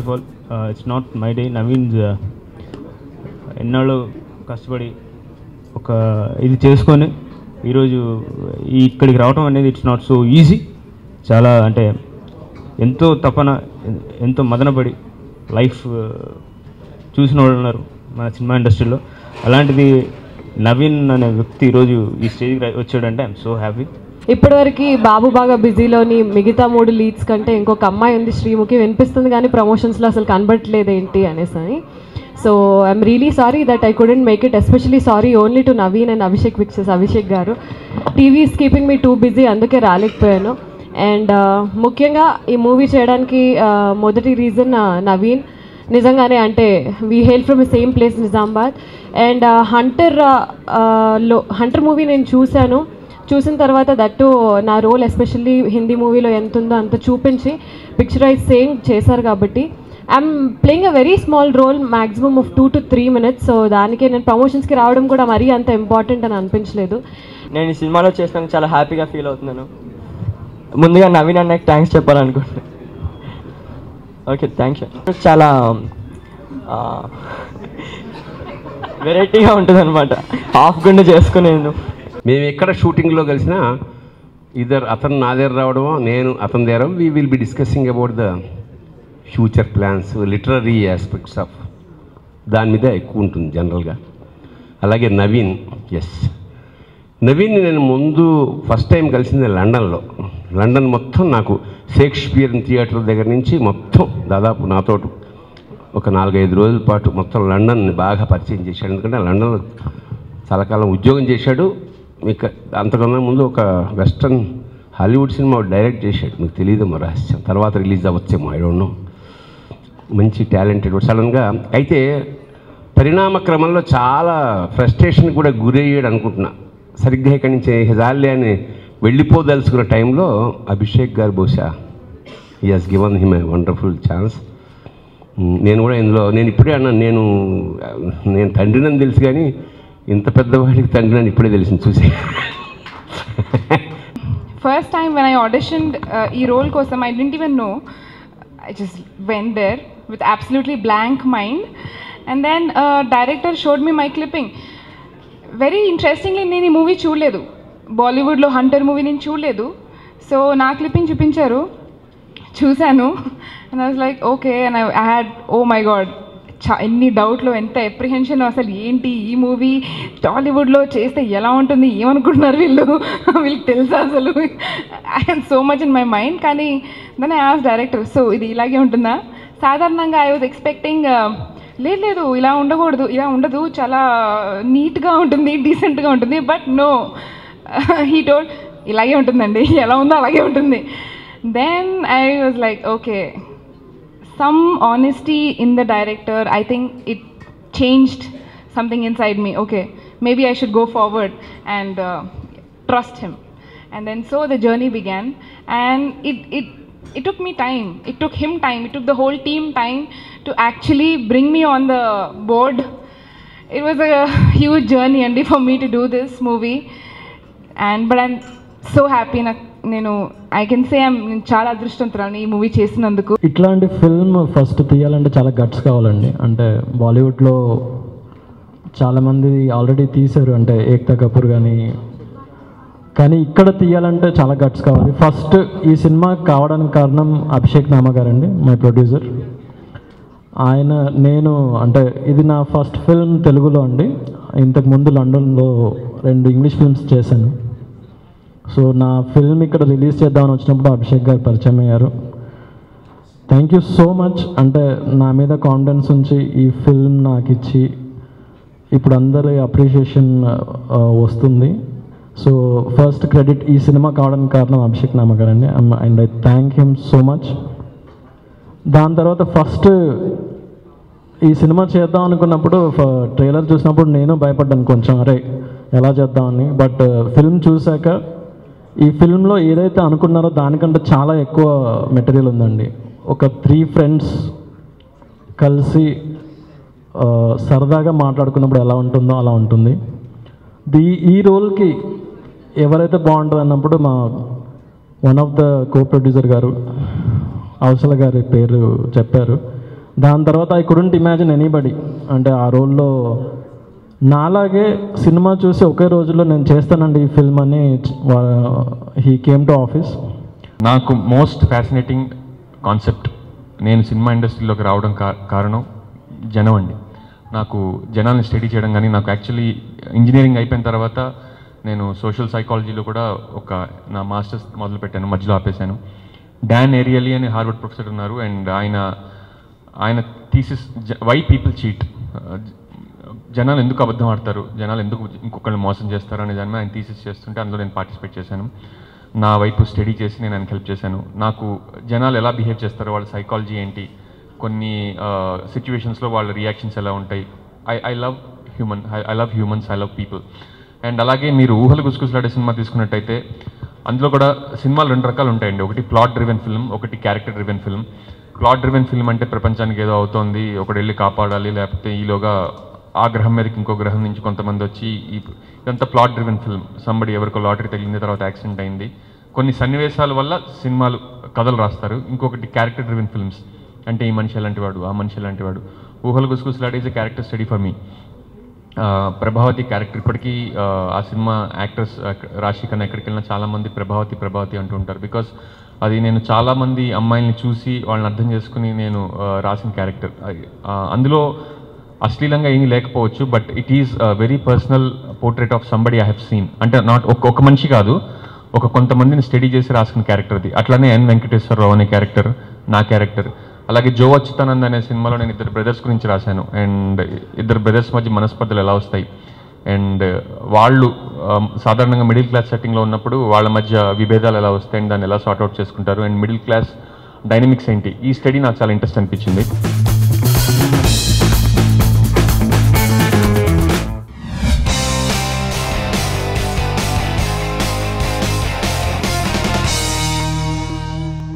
all it's not my day Naveen ఎన్నాళ్ళు కష్టపడి ఒక ఇది చేసుకొని ఈరోజు ఈ ఇక్కడికి రావడం అనేది ఇట్స్ నాట్ సో ఈజీ చాలా అంటే ఎంతో తపన ఎన్- ఎంతో మదనపడి లైఫ్ చూసిన వాళ్ళు ఉన్నారు మన సినిమా ఇండస్ట్రీలో అలాంటిది నవీన్ అనే వ్యక్తి ఈరోజు ఈ స్టేజ్కి వచ్చాడంటే ఐఎమ్ సో హ్యాపీ ఇప్పటివరకు బాబు బాగా బిజీలోని మిగతా మూడు లీడ్స్ కంటే ఇంకొక అమ్మాయి ఉంది శ్రీముఖి వినిపిస్తుంది కానీ ప్రమోషన్స్లో అసలు కనబడట్లేదు ఏంటి అనేసి అని so I'm really sorry that I couldn't make it especially sorry only to Naveen and Abhishek pictures Abhishek garu TV is keeping me too busy అందుకే రాలేకపోయాను అండ్ ముఖ్యంగా ఈ మూవీ చేయడానికి uh, మొదటి రీజన్ నవీన్ నిజంగానే అంటే we hail from same place Nizamabad and Hunter లో Hunter movie నేను చూశాను చూసిన తర్వాత దట్టు నా రోల్ ఎస్పెషల్లీ హిందీ మూవీలో ఎంత ఉందో అంత చూపించి పిక్చరైజ్ సేమ్ చేశారు కాబట్టి I'm playing a very small role maximum of two to three minutes so దానికే నేను ప్రమోషన్స్కి రావడం కూడా మరీ అంత ఇంపార్టెంట్ అని అనిపించలేదు నేను ఈ సినిమాలో చేసినందుకు చాలా హ్యాపీగా ఫీల్ అవుతున్నాను ముందుగా నవీన్ అన్నకి థ్యాంక్స్ చెప్పాలనుకుంటున్నాను ఓకే థ్యాంక్స్ చాలా వెరైటీగా ఉంటుంది అనమాట హాఫ్ గుండె చేసుకునేది మేము ఎక్కడ షూటింగ్లో కలిసినా ఇద్దరు అతను నా దగ్గర రావడమో నేను అతని దగ్గర we will be discussing about the future plans literary aspects of దాని మీద ఎక్కువ ఉంటుంది జనరల్గా అలాగే నవీన్ ఎస్ నవీన్ నేను ముందు ఫస్ట్ టైం కలిసింది లండన్లో లండన్ మొత్తం నాకు షేక్స్పియర్ థియేటర్ దగ్గర నుంచి మొత్తం దాదాపు నాతో ఒక నాలుగైదు రోజుల పాటు మొత్తం లండన్ని బాగా పరిచయం చేశాడు ఎందుకంటే లండన్లో చాలా కాలం ఉద్యోగం చేశాడు మీకు అంతకన్నా ముందు ఒక వెస్ట్రన్ హాలీవుడ్ సినిమా ఒకటి డైరెక్ట్ చేశాడు మీకు తెలియదేమో రహస్యం తర్వాత రిలీజ్ అవ్వచ్చేమో ఐ డోంట్ నో మంచి టాలెంటెడ్ సడన్గా అయితే పరిణామ క్రమంలో చాలా ఫ్రస్ట్రేషన్ కూడా గురయ్యాడు అనుకుంటున్నా సరిగ్గా ఇక్కడి నుంచి జాలి అని వెళ్ళిపోదలుచుకున్న టైంలో అభిషేక్ గారు బహుశా he has given him a wonderful chance నేను కూడా ఇందులో నేను ఇప్పుడే అన్నాను నేను నేను తండ్రినని తెలుసు కానీ ఇంత పెద్దవాడికి తండ్రినని ఇప్పుడే తెలిసింది చూసి first time when I auditioned ఈ రోల్ కోసం I didn't even know I just went there with absolutely blank mind and then director showed me my clipping very interestingly నేను ఈ మూవీ చూడలేదు బాలీవుడ్లో హంటర్ మూవీ నేను చూడలేదు సో నా clipping చూపించారు చూశాను and I was like okay and I had oh my God చా ఎన్ని డౌట్లు ఎంత ఎప్రిహెన్షన్ అసలు ఏంటి ఈ మూవీ టాలీవుడ్లో చేస్తే ఎలా ఉంటుంది ఏమనుకుంటున్నారు వీళ్ళు వీళ్ళకి తెలుసా అసలు I have so much in my mind కానీ దాన్ని ఐ ఆస్ డైరెక్టర్ సో ఇది ఇలాగే ఉంటుందా సాధారణంగా ఐ వాజ్ ఎక్స్పెక్టింగ్ లేదు లేదు ఇలా ఉండకూడదు ఇలా ఉండదు చాలా నీట్గా ఉంటుంది డీసెంట్గా ఉంటుంది బట్ నో హీ టోల్డ్ ఇలాగే ఉంటుందండి ఎలా ఉందో అలాగే ఉంటుంది then I was like okay some honesty in the director i think it changed something inside me okay maybe i should go forward and uh, trust him and then so the journey began and it it it took me time it took him time it took the whole team time to actually bring me on the board it was a huge journey and for me to do this movie and but i'm so happy నాకు నేను I can say నేను చాలా అదృష్టవంతురాలు ఈ movie చేసినందుకు ఇట్లాంటి film first తీయాలంటే చాలా గట్స్ కావాలండి అంటే బాలీవుడ్లో చాలామంది ఆల్రెడీ తీశారు అంటే ఏక్తా కపూర్ కానీ కానీ ఇక్కడ తీయాలంటే చాలా గట్స్ కావాలి ఫస్ట్ ఈ సినిమా కావడానికి కారణం అభిషేక్ నామా గారండి మై ప్రొడ్యూసర్ ఆయన నేను అంటే ఇది నా ఫస్ట్ ఫిల్మ్ తెలుగులో అండి ఇంతకు ముందు లండన్లో రెండు ఇంగ్లీష్ ఫిల్మ్స్ చేశాను సో నా ఫిల్మ్ ఇక్కడ రిలీజ్ చేద్దామని వచ్చినప్పుడు అభిషేక్ గారు పరిచయం అయ్యారు థ్యాంక్ యూ సో మచ్ అంటే నా మీద కాన్ఫిడెన్స్ ఉంచి ఈ ఫిల్మ్ నాకు ఇచ్చి ఇప్పుడు అందరి అప్రిషియేషన్ వస్తుంది సో ఫస్ట్ క్రెడిట్ ఈ సినిమా కావడానికి కారణం అభిషేక్ నామ గారండి and I thank him so much దాని తర్వాత ఫస్ట్ ఈ సినిమా చేద్దాం అనుకున్నప్పుడు ట్రైలర్ చూసినప్పుడు నేను భయపడ్డాను కొంచెం అరే ఎలా చేద్దామని బట్ ఫిల్మ్ చూశాక ఈ ఫిల్మ్లో ఏదైతే అనుకున్నారో దానికంటే చాలా ఎక్కువ మెటీరియల్ ఉందండి ఒక త్రీ ఫ్రెండ్స్ కలిసి ఆ, సరదాగా మాట్లాడుకున్నప్పుడు ఎలా ఉంటుందో అలా ఉంటుంది ది ఈ రోల్కి ఎవరైతే బాగుంటుంది అన్నప్పుడు మా one of the co producer garu అవసల గారి పేరు చెప్పారు దాని తర్వాత ఐ కుడెంట్ ఇమాజిన్ ఎనీబడి అంటే ఆ రోల్లో నాలాగే సినిమా చూసి ఒకే రోజులో నేను చేస్తానండి ఈ ఫిల్మ్ అని హీ కేమ్ టు ఆఫీస్ నాకు మోస్ట్ ఫ్యాసినేటింగ్ కాన్సెప్ట్ నేను సినిమా ఇండస్ట్రీలోకి రావడం కా కారణం జనం అండి నాకు జనాల్ని స్టడీ చేయడం కానీ నాకు యాక్చువల్లీ ఇంజనీరింగ్ అయిపోయిన తర్వాత నేను సోషల్ సైకాలజీలో కూడా ఒక నా మాస్టర్స్ మొదలుపెట్టాను మధ్యలో ఆపేశాను డాన్ ఏరియలీ అని హార్వర్డ్ ప్రొఫెసర్ ఉన్నారు అండ్ ఆయన ఆయన థీసిస్ వై పీపుల్ చీట్ జనాలు ఎందుకు అబద్ధం ఆడతారు జనాలు ఎందుకు ఇంకొకరిని మోసం చేస్తారు అనే దాని మీద ఆయన థీసిస్ చేస్తుంటే అందులో నేను పార్టిసిపేట్ చేశాను నా వైపు స్టడీ చేసి నేను ఆయనకి హెల్ప్ చేశాను నాకు జనాలు ఎలా బిహేవ్ చేస్తారు వాళ్ళ సైకాలజీ ఏంటి కొన్ని సిచ్యువేషన్స్లో వాళ్ళ రియాక్షన్స్ ఎలా ఉంటాయి I I love human I love humans I love people and అలాగే మీరు ఊహలు గుసగుసలాడే సినిమా తీసుకున్నట్టయితే అందులో కూడా సినిమాలు రెండు రకాలు ఉంటాయండి ఒకటి ప్లాట్ డ్రివెన్ ఫిల్మ్ ఒకటి character driven film plot driven film అంటే ప్రపంచానికి ఏదో అవుతోంది ఒకడు వెళ్ళి కాపాడాలి లేకపోతే ఈలోగా ఆ గ్రహం మీదకి ఇంకో గ్రహం నుంచి కొంతమంది వచ్చి ఈ ఇదంతా ప్లాట్ డ్రివెన్ ఫిల్మ్ సంబడి ఎవరికో లాటరీ తగిలింది తర్వాత యాక్సిడెంట్ అయింది కొన్ని సన్నివేశాల వల్ల సినిమాలు కథలు రాస్తారు ఇంకొకటి క్యారెక్టర్ డ్రివెన్ ఫిల్మ్స్ అంటే ఈ మనిషి ఎలాంటి వాడు ఆ మనిషి ఎలాంటి వాడు ఊహలు గుసగుసలాడే is character study for me Prabhavati character ఇప్పటికీ ఆ, ఆ సినిమా యాక్టర్స్ రాశి కన్నా ఎక్కడికి వెళ్ళినా చాలామంది ప్రభావతి ప్రభావతి అంటూ ఉంటారు బికాస్ అది నేను చాలామంది అమ్మాయిల్ని చూసి వాళ్ళని అర్థం చేసుకుని నేను ఆ, రాసిన క్యారెక్టర్ అందులో అశ్లీలంగా ఏమీ లేకపోవచ్చు but it is very personal portrait of somebody I have seen అంటే నాట్ ఒక ఒక మనిషి కాదు ఒక కొంతమందిని స్టడీ చేసి రాసిన క్యారెక్టర్ అది అట్లానే ఎన్ వెంకటేశ్వరరావు అనే క్యారెక్టర్ నా క్యారెక్టర్ అలాగే జో అచ్యుతానంద్ అనే సినిమాలో నేను ఇద్దరు బ్రదర్స్ గురించి రాశాను అండ్ ఇద్దరు బ్రదర్స్ మధ్య మనస్పర్ధలు ఎలా వస్తాయి అండ్ వాళ్ళు ఆ, సాధారణంగా మిడిల్ క్లాస్ సెట్టింగ్లో ఉన్నప్పుడు వాళ్ళ మధ్య విభేదాలు ఎలా వస్తాయి అండ్ దాన్ని ఎలా సార్ట్అవుట్ చేసుకుంటారు అండ్ మిడిల్ క్లాస్ డైనమిక్స్ ఏంటి ఈ స్టడీ నాకు చాలా ఇంట్రెస్ట్ అనిపించింది